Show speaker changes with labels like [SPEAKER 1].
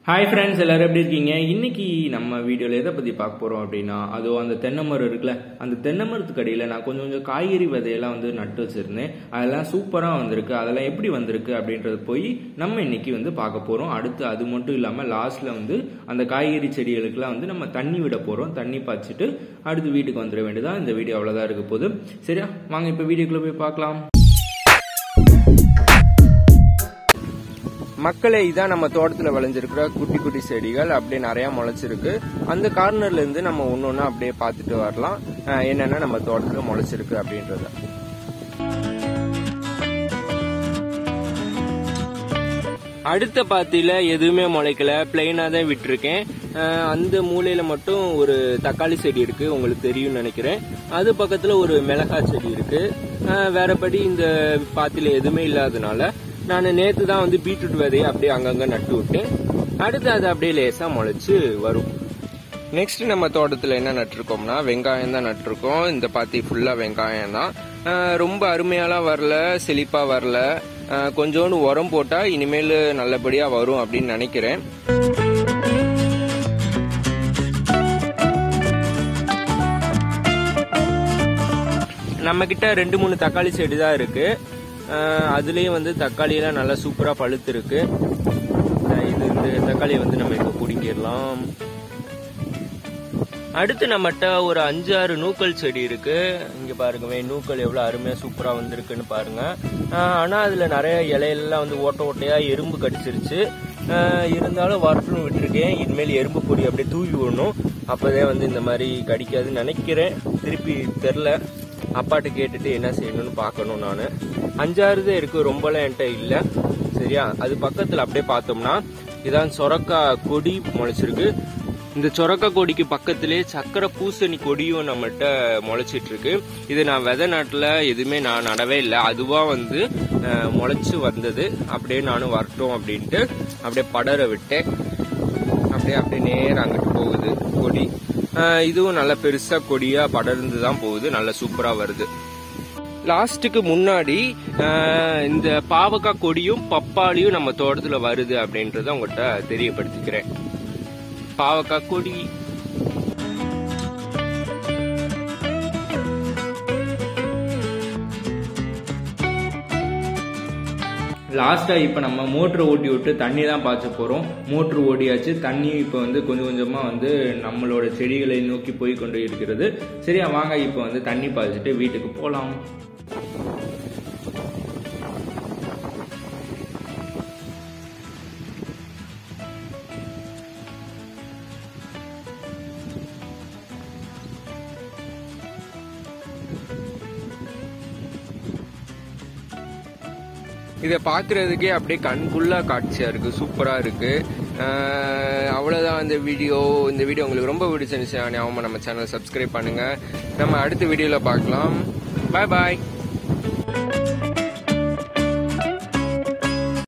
[SPEAKER 1] hi friends எல்லாரும் எப்படி இருக்கீங்க இன்னைக்கு நம்ம வீடியோவில் எதை பற்றி பார்க்க போகிறோம் அப்படின்னா அதுவும் அந்த தென்னை மரம் இருக்குல்ல அந்த தென்னை மரத்துக்கு அடியில் நான் கொஞ்சம் கொஞ்சம் காய்கறி விதையெல்லாம் வந்து நட்டு வச்சிருந்தேன் அதெல்லாம் சூப்பராக வந்திருக்கு அதெல்லாம் எப்படி வந்திருக்கு அப்படின்றது போய் நம்ம இன்னைக்கு வந்து பார்க்க போகிறோம் அடுத்து அது மட்டும் இல்லாமல் லாஸ்ட்டில் வந்து அந்த காய்கறி செடிகளுக்கெல்லாம் வந்து நம்ம தண்ணி விட போகிறோம் தண்ணி பாய்ச்சிட்டு அடுத்து வீட்டுக்கு வந்துட வேண்டியதான் இந்த வீடியோ அவ்வளோதான் இருக்க போகுது சரியா வாங்க இப்போ வீடியோக்குள்ளே போய் பார்க்கலாம் மக்களே இதான் நம்ம தோட்டத்துல விளைஞ்சிருக்கிற குட்டி குட்டி செடிகள் அப்படியே நிறைய முளைச்சிருக்கு அந்த கார்னர்ல இருந்து நம்ம ஒன்னு ஒண்ணு அப்படியே பார்த்துட்டு வரலாம் அஹ் என்னென்ன நம்ம தோட்டத்துல முளைச்சிருக்கு அப்படின்றத அடுத்த பாத்தியில எதுவுமே முளைக்கல பிளைனா தான் விட்டுருக்கேன் அஹ் அந்த மூலையில மட்டும் ஒரு தக்காளி செடி இருக்கு உங்களுக்கு தெரியும்னு நினைக்கிறேன் அது பக்கத்துல ஒரு மிளகாய் செடி இருக்கு அஹ் வேறபடி இந்த பாத்தியில எதுவுமே இல்லாதனால நான் நேத்து தான் வந்து பீட்ரூட் விதையை அப்படியே அங்கங்க நட்டு விட்டேன் அடுத்து அது அப்படியே லேசா முளைச்சு வரும் நெக்ஸ்ட் நம்ம தோட்டத்தில் என்ன நட்டிருக்கோம்னா வெங்காயம் தான் நட்டிருக்கோம் இந்த பாத்தி ஃபுல்லா வெங்காயம் தான் அஹ் ரொம்ப அருமையாலாம் வரல செழிப்பா வரல அஹ் கொஞ்சோண்டு உரம் போட்டா இனிமேல் நல்லபடியா வரும் அப்படின்னு நினைக்கிறேன் நம்ம கிட்ட ரெண்டு மூணு தக்காளி செடி தான் இருக்கு அஹ் அதுலயும் வந்து தக்காளி எல்லாம் நல்லா சூப்பரா பழுத்து இருக்கு அஹ் இது இந்த தக்காளியை வந்து நம்ம இப்போ பிடிங்கிடலாம் அடுத்து நம்மகிட்ட ஒரு அஞ்சு ஆறு நூக்கல் செடி இருக்கு இங்க பாருங்க நூக்கல் எவ்வளவு அருமையா சூப்பரா வந்திருக்குன்னு பாருங்க ஆஹ் ஆனா அதுல நிறைய இலையெல்லாம் வந்து ஓட்ட ஓட்டையா எறும்பு கடிச்சிருச்சு ஆஹ் இருந்தாலும் வரட்டுன்னு விட்டுருக்கேன் இனிமேல் எறும்பு பொடி அப்படியே தூவி விடணும் அப்பதான் வந்து இந்த மாதிரி கடிக்காதுன்னு நினைக்கிறேன் திருப்பி தெரில அப்பாட்ட கேட்டுட்டு என்ன செய்யணும்னு பார்க்கணும் நான் அஞ்சாறு தான் இருக்கு ரொம்பலாம் என்கிட்ட இல்லை சரியா அது பக்கத்துல அப்படியே பார்த்தோம்னா இதான் சொரக்கா கொடி முளைச்சிருக்கு இந்த சொரக்கா கொடிக்கு பக்கத்திலே சக்கரை பூசணி கொடியும் நம்மகிட்ட முளைச்சிட்டு இருக்கு இது நான் விதை நாட்டில் எதுவுமே நான் நடவே இல்லை அதுவா வந்து அஹ், முளைச்சு வந்தது அப்படியே நானும் வரட்டும் அப்படின்ட்டு அப்படியே படர விட்டேன் அப்படியே அப்படியே நேரம் அங்கிட்டு போகுது கொடி அஹ், இதுவும் நல்ல பெருசா கொடியா படர்ந்து தான் போகுது நல்ல சூப்பரா வருது லாஸ்ட்டுக்கு முன்னாடி அஹ், இந்த பாவக்காய் கொடியும் பப்பாளியும் நம்ம தோட்டத்துல வருது அப்படின்றத உங்கள்கிட்ட தெரியப்படுத்திக்கிறேன் பாவக்காய் கொடி லாஸ்டா இப்போ நம்ம மோட்ரு ஓட்டி விட்டு தண்ணி தான் பாய்ச்ச போறோம் மோட்ரு ஓடியாச்சு தண்ணி இப்போ வந்து கொஞ்சம் கொஞ்சமா வந்து நம்மளோட செடிகளை நோக்கி போய் கொண்டு இருக்கிறது சரியா வாங்க இப்போ வந்து தண்ணி பாய்ச்சிட்டு வீட்டுக்கு போலாம் இதை பார்க்கறதுக்கே அப்படியே கண்குள்ளா காட்சியா இருக்கு சூப்பரா இருக்கு அஹ் அவ்வளவுதான் இந்த வீடியோ இந்த வீடியோ உங்களுக்கு ரொம்ப பிடிச்சிருந்துச்சு ஞாபகம் நம்ம சேனல் சப்ஸ்கிரைப் பண்ணுங்க நம்ம அடுத்த வீடியோல பார்க்கலாம் பாய் பாய்